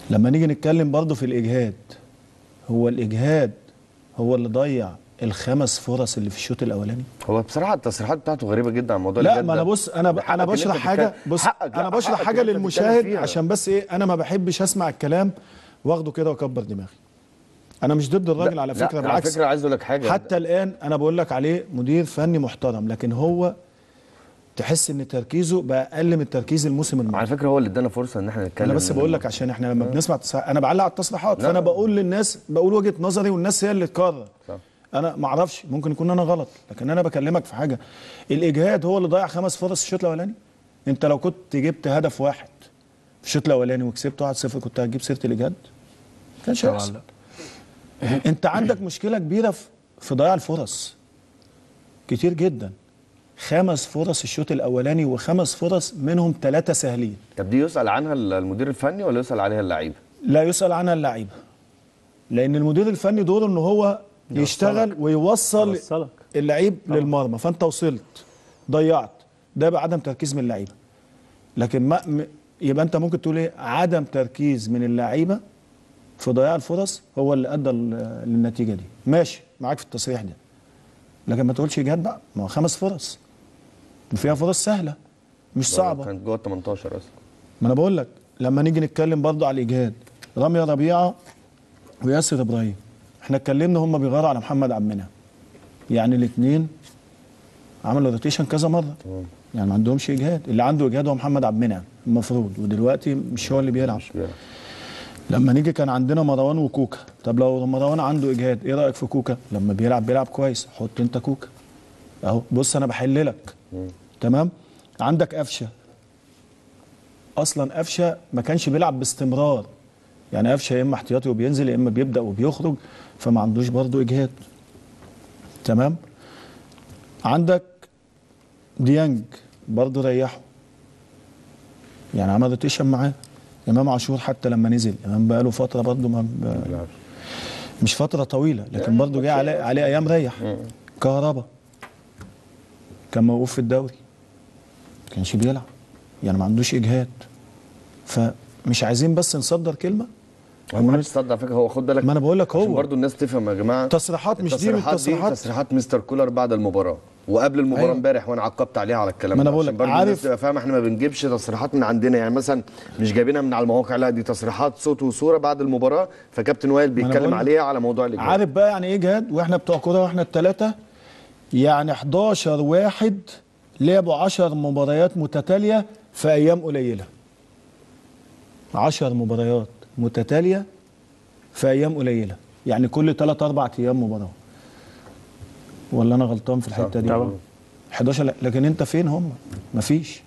لما نيجي نتكلم برضه في الاجهاد هو الاجهاد هو اللي ضيع الخمس فرص اللي في الشوط الاولاني هو بصراحه التصريحات بتاعته غريبه جدا عن موضوع لا الجد ما انا ده. بص انا ب... حقك انا إن أنت بشرح حاجه تتكلم. بص حقك، لا، انا بشرح حقك حاجه إن أنت تتكلم للمشاهد فيها. عشان بس ايه انا ما بحبش اسمع الكلام واخده كده واكبر دماغي انا مش ضد الراجل لا، على لا، فكره على بالعكس فكره عايز اقول لك حاجه حتى الان انا بقول لك عليه مدير فني محترم لكن هو تحس ان تركيزه بقى اقل من تركيز الموسم الماضي على فكره هو اللي ادانا فرصه ان احنا نتكلم انا بس بقول لك عشان احنا لما بنسمع تصريح انا بعلق على التصريحات لا. فانا بقول للناس بقول وجهه نظري والناس هي اللي تقرر صح. انا ما اعرفش ممكن يكون انا غلط لكن انا بكلمك في حاجه الاجهاد هو اللي ضيع خمس فرص الشوط الاولاني انت لو كنت جبت هدف واحد في الشوط الاولاني وكسبت 1-0 كنت هتجيب سيره الاجهاد ما كانش طبعا هيحصل لا انت عندك مشكله كبيره في- في ضياع الفرص كتير جدا خمس فرص الشوط الاولاني وخمس فرص منهم ثلاثه سهلين طب دي يسال عنها المدير الفني ولا يسال عليها اللعيبه لا يسأل عنها اللعيبه لأن المدير الفني دوره إن هو يشتغل ويوصل يوصلك. اللعيب للمرمى فأنت وصلت ضيعت ده يبقى عدم تركيز من اللعيبه لكن ما م- يبقى أنت ممكن تقول إيه عدم تركيز من اللعيبه في ضياع الفرص هو اللي أدى ل- للنتيجة دي ماشي معاك في التصريح ده لكن ما تقولش إجهاد بقى ما هو خمس فرص وفيها فرص سهلة مش صعبة كانت جوه ال 18 اصلا ما انا بقول لك لما نيجي نتكلم برضه على الاجهاد رامي ربيعه وياسر ابراهيم احنا اتكلمنا هم بيغاروا على محمد عبد المنعم يعني الاثنين عملوا روتيشن كذا مره يعني ما عندهمش اجهاد اللي عنده اجهاد هو محمد عبد المنعم المفروض ودلوقتي مش هو اللي بيلعب مش بيلعب. لما نيجي كان عندنا مروان وكوكا طب لو مروان عنده اجهاد ايه رايك في كوكا لما بيلعب بيلعب كويس حط انت كوكا اهو بص انا بحل لك تمام عندك قفشه اصلا قفشه ما كانش بيلعب باستمرار يعني قفشه يا اما احتياطي وبينزل يا اما بيبدا وبيخرج فما عندوش برضه اجهاد تمام عندك ديانج برضه ريحه يعني عمل روتيشن معاه امام عاشور حتى لما نزل امام بقى له فتره برضه ما ب... بيلعب. مش فتره طويله لكن برضه جه عليه عليه ايام ريح كهربا كان موقوف في الدوري ما كانش بيلعب يعني ما عندوش اجهاد فمش عايزين بس نصدر كلمه هو ما حدش صدق على فكره هو خد بالك ما انا بقول لك عشان هو برضو الناس تفهم يا جماعه تصريحات مش دي من التصريحات دي التصريحات تصريحات مستر كولر بعد المباراه وقبل المباراه أيوة. امبارح وانا عقبت عليها على الكلام ما أنا ده بقول عشان لك، برضو عارف- الناس تبقى فاهمه احنا ما بنجيبش تصريحات من عندنا يعني مثلا مش جايبينها من على المواقع لا دي تصريحات صوت وصوره بعد المباراه فكابتن وائل أنا بيتكلم بقول لك. عليها على موضوع الاجهاد عارف بقى يعني ايه اجهاد واحنا بتوع كوره واحنا الثلاثه يعني 11 واحد لعبوا 10 مباريات متتاليه في ايام قليله 10 مباريات متتاليه في ايام قليله يعني كل 3 4 ايام مباراه ولا انا غلطان في الحته دي طبعا. 11 لا، لكن انت فين هم مفيش